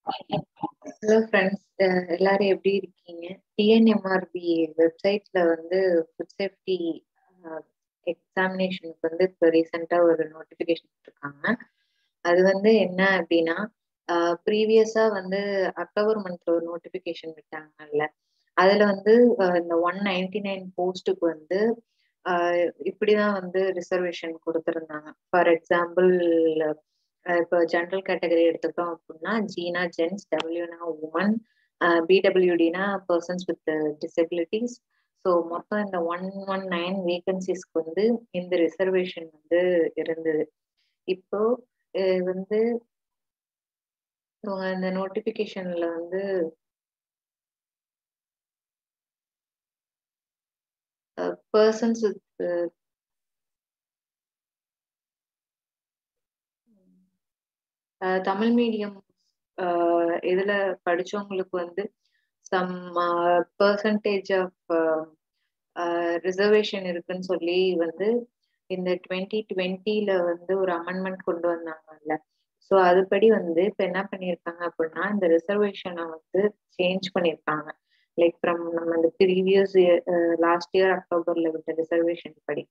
Hello friends எல்லாரும் எப்படி இருக்கீங்க டிஎன்எம்ஆர்பி வெப்சைட்ல வந்து ஃபுட் சேஃப்டி எக்ஸாமினேஷனுக்கு வந்து இப்போ ரீசெண்டாக ஒரு நோட்டிஃபிகேஷன் இருக்காங்க அது வந்து என்ன அப்படின்னா ப்ரீவியஸாக வந்து அக்டோபர் மந்த்ல ஒரு நோட்டிஃபிகேஷன் விட்டாங்கல்ல அதில் வந்து இந்த ஒன் நைன்டி நைன் போஸ்ட்டுக்கு வந்து இப்படிதான் வந்து ரிசர்வேஷன் கொடுத்துருந்தாங்க ஃபார் எக்ஸாம்பிள் இப்போ ஜென்ரல் கேட்டகரி எடுத்துக்கிட்டோம் அப்படின்னா ஜீனா ஜென்ஸ் டபிள்யூனா உமன் பிடபிள்யூடினா பர்சன்ஸ் வித் டிசபிலிட்டிஸ் ஸோ மொத்தம் இந்த ஒன் ஒன் நைன் வேகன்சிஸ்க்கு வந்து இந்த ரிசர்வேஷன் வந்து இருந்தது இப்போ வந்து இந்த நோட்டிபிகேஷன்ல வந்து பர்சன்ஸ் வித் தமிழ் மீடியம் இதுல படிச்சவங்களுக்கு வந்து சம் பர்சன்டேஜ் ஆஃப் ரிசர்வேஷன் இருக்குன்னு சொல்லி வந்து இந்த டுவெண்ட்டி டுவெண்ட்டில வந்து ஒரு அமெண்ட்மெண்ட் கொண்டு வந்தாங்கல்ல ஸோ அதுபடி வந்து இப்போ என்ன பண்ணியிருக்காங்க அப்படின்னா இந்த ரிசர்வேஷனை வந்து சேஞ்ச் பண்ணியிருக்காங்க லைக் ஃப்ரம் நம்ம இந்த ப்ரீவியஸ் லாஸ்ட் இயர் அக்டோபர்ல விட்ட ரிசர்வேஷன் படி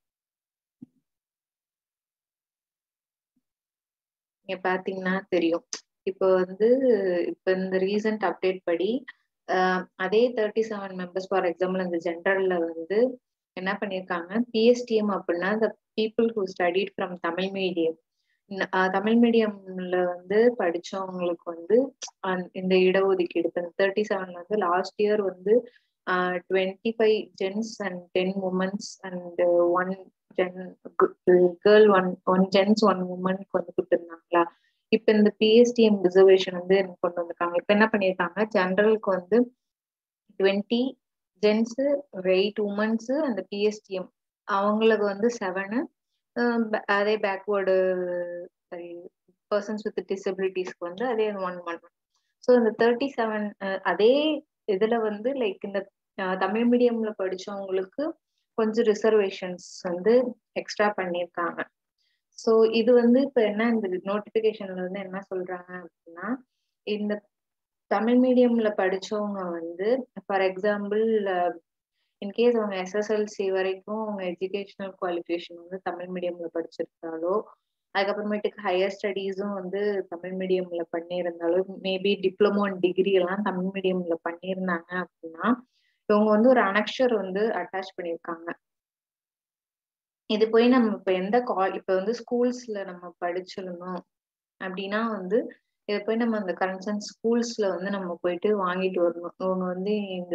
நீங்க பாத்தீங்கன்னா தெரியும் இப்போ வந்து இப்போ இந்த ரீசன்ட் அப்டேட் படி அதே thirty seven members for example இந்த ஜென்ரல்ல வந்து என்ன பண்ணியிருக்காங்க பிஎஸ்டிஎம் அப்படின்னா the people who studied from Tamil medium Tamil மீடியம்ல வந்து படிச்சவங்களுக்கு வந்து இந்த இடஒதுக்கீடு தேர்ட்டி செவன்ல வந்து லாஸ்ட் இயர் வந்து twenty five gents and ten womens and one gen girl one one gents one உமனுக்கு வந்து கொடுத்துருந்தாங்களா இப்ப இந்த பிஎஸ்டிஎம் ரிசர்வேஷன் வந்து கொண்டு வந்திருக்காங்க இப்ப என்ன பண்ணியிருக்காங்க ஜென்ரலுக்கு வந்து டுவெண்ட்டி ஜென்ஸு எயிட் உமன்ஸு அந்த பிஎஸ்டிஎம் அவங்களுக்கு வந்து செவனு அதே பேக்வேர்டு சாரி பர்சன்ஸ் வித் டிசபிலிட்டிஸ்க்கு வந்து அதே ஒன் ஒன் ஸோ இந்த தேர்ட்டி செவன் அதே இதுல வந்து லைக் இந்த தமிழ் மீடியம்ல படிச்சவங்களுக்கு கொஞ்சம் ரிசர்வேஷன்ஸ் வந்து எக்ஸ்ட்ரா பண்ணியிருக்காங்க ஸோ இது வந்து இப்போ என்ன இந்த நோட்டிஃபிகேஷன்ல வந்து என்ன சொல்றாங்க அப்படின்னா இந்த தமிழ் மீடியம்ல படிச்சவங்க வந்து ஃபார் எக்ஸாம்பிள் இன்கேஸ் அவங்க எஸ்எஸ்எல்சி வரைக்கும் அவங்க எஜுகேஷனல் குவாலிஃபிகேஷன் வந்து தமிழ் மீடியம்ல படிச்சிருந்தாலோ அதுக்கப்புறமேட்டுக்கு ஹையர் ஸ்டடீஸும் வந்து தமிழ் மீடியம்ல பண்ணியிருந்தாலும் மேபி டிப்ளமோ அண்ட் டிகிரி எல்லாம் தமிழ் மீடியம்ல பண்ணியிருந்தாங்க அப்படின்னா இவங்க வந்து ஒரு அனக்ஷர் வந்து அட்டாச் பண்ணியிருக்காங்க இது போய் நம்ம இப்ப எந்த கால் இப்ப வந்து ஸ்கூல்ஸ்ல நம்ம படிச்சிருந்தோம் அப்படின்னா வந்து இதை போய் நம்ம அந்த கன்சர்ன் ஸ்கூல்ஸ்ல வந்து நம்ம போயிட்டு வாங்கிட்டு வரணும் இவங்க வந்து இந்த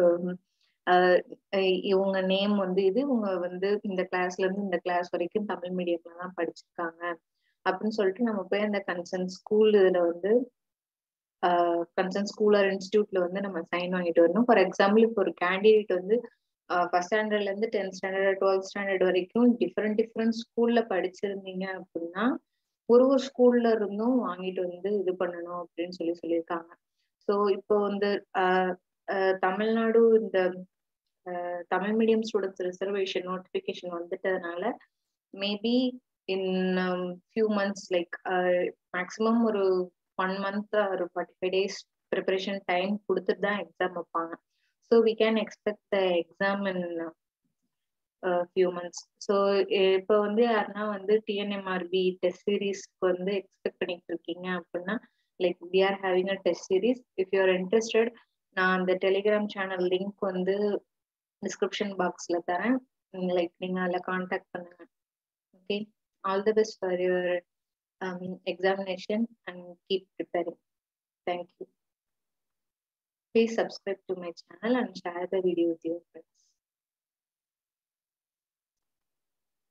இவங்க நேம் வந்து இது இவங்க வந்து இந்த கிளாஸ்ல இருந்து இந்த கிளாஸ் வரைக்கும் தமிழ் மீடியம்ல தான் படிச்சிருக்காங்க அப்படின்னு சொல்லிட்டு நம்ம போய் அந்த கன்சர்ன் ஸ்கூல் இதுல வந்து கன்சர்ன் ஸ்கூல் ஆர் இன்ஸ்டியூட்ல வந்து நம்ம சைன் வாங்கிட்டு வரணும் ஃபார் எக்ஸாம்பிள் இப்போ ஒரு கேண்டிடேட் வந்து ஃபர்ஸ்ட் ஸ்டாண்டர்ட்ல இருந்து டென்த் ஸ்டாண்டர்ட் டுவெல்த் ஸ்டாண்டர்ட் வரைக்கும் டிஃப்ரெண்ட் டிஃப்ரெண்ட் ஸ்கூல்ல படிச்சிருந்தீங்க அப்படின்னா ஒரு ஒரு ஸ்கூல்ல இருந்தும் வாங்கிட்டு வந்து இது பண்ணணும் அப்படின்னு சொல்லி சொல்லியிருக்காங்க ஸோ இப்போ வந்து தமிழ்நாடு இந்த Tamil medium students reservation notification வந்துட்டதுனால maybe in few months like maximum ஒரு ஒன் மந்த் ஒரு forty five days preparation time கொடுத்துட்டு தான் எக்ஸாம் வைப்பாங்க so we can expect the exam in few months so இப்போ வந்து யாருன்னா வந்து டிஎன்எம்ஆர்பி டெஸ்ட் சீரீஸ்க்கு வந்து எக்ஸ்பெக்ட் பண்ணிட்டு இருக்கீங்க அப்படின்னா like we are having a test series if you are interested நான் அந்த டெலிகிராம் சேனல் லிங்க் வந்து டிஸ்கிரிப்ஷன் பாக்ஸ்ல தரேன் லைக் நீங்க அதில் கான்டாக்ட் பண்ணுங்க okay all the best for your examination and keep preparing. Thank you. Please subscribe to my channel and share the video with your friends.